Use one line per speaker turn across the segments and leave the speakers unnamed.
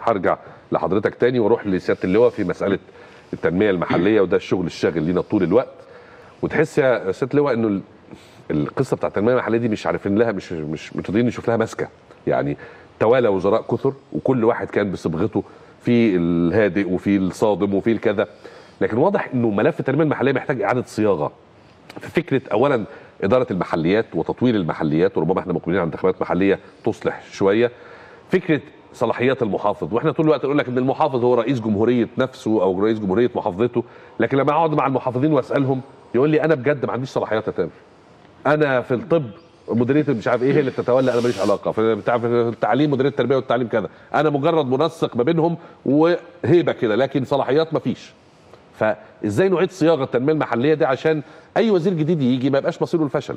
هرجع لحضرتك تاني واروح لسياده اللواء في مساله التنميه المحليه وده الشغل الشاغل لينا طول الوقت وتحس يا سياده اللواء انه ال- القصه بتاعت التنميه المحليه دي مش عارفين لها مش مش متقدرين نشوف لها ماسكه يعني توالى وزراء كثر وكل واحد كان بصبغته في الهادئ وفي الصادم وفي الكذا لكن واضح انه ملف التنميه المحليه محتاج اعاده صياغه في فكره اولا اداره المحليات وتطوير المحليات وربما احنا مقبلين على انتخابات محليه تصلح شويه فكره صلاحيات المحافظ واحنا طول الوقت نقول لك ان المحافظ هو رئيس جمهوريه نفسه او رئيس جمهوريه محافظته لكن لما اقعد مع المحافظين واسالهم يقول لي انا بجد ما عنديش صلاحيات يا تامر انا في الطب مديريه مش عارف ايه هي اللي بتتولى انا ماليش علاقه في بتاع في التعليم مديريه التربيه والتعليم كذا انا مجرد منسق ما بينهم وهيبه كده لكن صلاحيات ما فيش فازاي نعيد صياغه التنميه المحليه دي عشان اي وزير جديد يجي ما يبقاش مصيره الفشل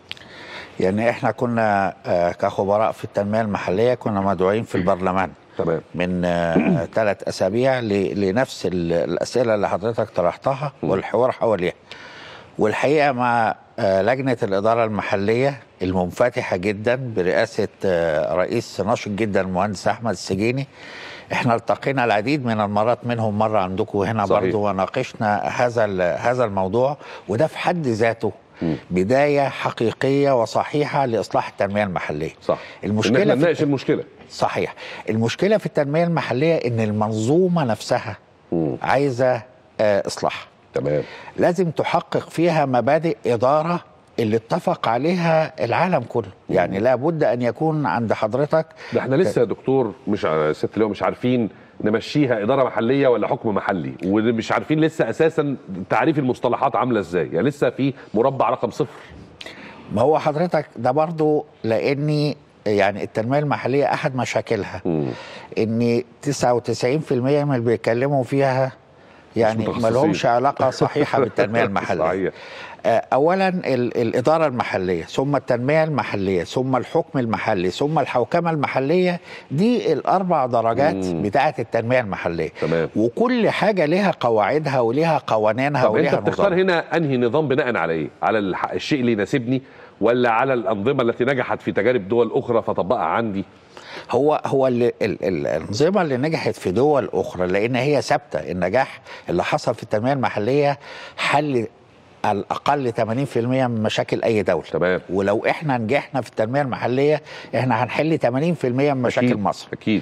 يعني احنا كنا آه، كخبراء في التنميه المحليه كنا مدعوين في البرلمان
تمام
من ثلاث اسابيع ل- لنفس ال- الاسئله اللي حضرتك طرحتها والحوار حواليها والحقيقه مع آه، لجنه الاداره المحليه المنفتحه جدا برئاسه آه، رئيس ناشط جدا المهندس احمد السجيني احنا التقينا العديد من المرات منهم مره عندكم هنا
صحيح.
برضو وناقشنا هذا ال- هذا الموضوع وده في حد ذاته بدايه حقيقيه وصحيحه لاصلاح التنميه المحليه
صح
المشكله
ان احنا
في
نناقش المشكله
صحيح المشكله في التنميه المحليه ان المنظومه نفسها
مم.
عايزه آه، اصلاح
تمام
لازم تحقق فيها مبادئ اداره اللي اتفق عليها العالم كله يعني لابد ان يكون عند حضرتك
ده احنا لسه يا دكتور مش ع- ست اللي هو مش عارفين نمشيها اداره محليه ولا حكم محلي ومش عارفين لسه اساسا تعريف المصطلحات عامله ازاي يعني لسه في مربع رقم صفر
ما هو حضرتك ده برضو لاني يعني التنميه المحليه احد مشاكلها
مم.
ان 99% من اللي بيتكلموا فيها يعني ما
متخصصين.
لهمش علاقه صحيحه بالتنميه المحليه
صحيح
آه، اولا ال- الاداره المحليه ثم التنميه المحليه ثم الحكم المحلي ثم الحوكمه المحليه دي الاربع درجات
مم.
بتاعه التنميه المحليه
تمام.
وكل حاجه لها قواعدها ولها قوانينها
طب انت
ولها
بتختار
نظام
هنا انهي نظام بناء على ايه؟ على الح- الشيء اللي يناسبني ولا على الانظمه التي نجحت في تجارب دول اخرى فطبقها عندي؟
هو هو ال- ال- ال- الانظمه اللي نجحت في دول اخرى لان هي ثابته النجاح اللي حصل في التنميه المحليه حل على الاقل 80% من مشاكل اي دوله
تمام.
ولو احنا نجحنا في التنميه المحليه احنا هنحل 80% من مشاكل
أكيد.
مصر
اكيد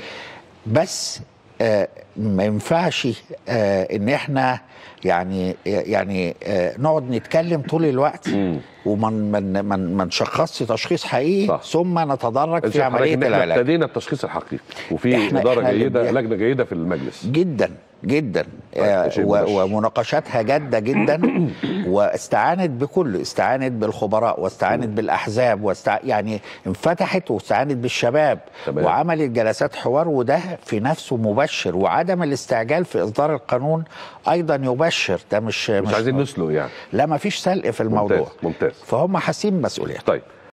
بس آه ما ينفعش آه ان احنا يعني يعني آه نقعد نتكلم طول الوقت
مم.
وما من من ما نشخصش تشخيص حقيقي
صح.
ثم نتدرج
انت
في
حضرتك
عمليه
ان احنا
العلاج
ابتدينا التشخيص الحقيقي وفي
إحنا-
اداره
إحنا اللي
جيده
بنح-
لجنه جيده في المجلس
جدا جدا
طيب،
آه
شيء
و-
مبشر.
ومناقشاتها جاده جدا واستعانت بكل استعانت بالخبراء واستعانت بالاحزاب واستع... يعني انفتحت واستعانت بالشباب
تمام.
وعملت جلسات حوار وده في نفسه مبشر وعدم الاستعجال في اصدار القانون ايضا يبشر ده مش
مش عايزين نسلق يعني
لا ما فيش سلق في الموضوع
ممتاز ممتاز
فهم حاسين مسؤوليه
طيب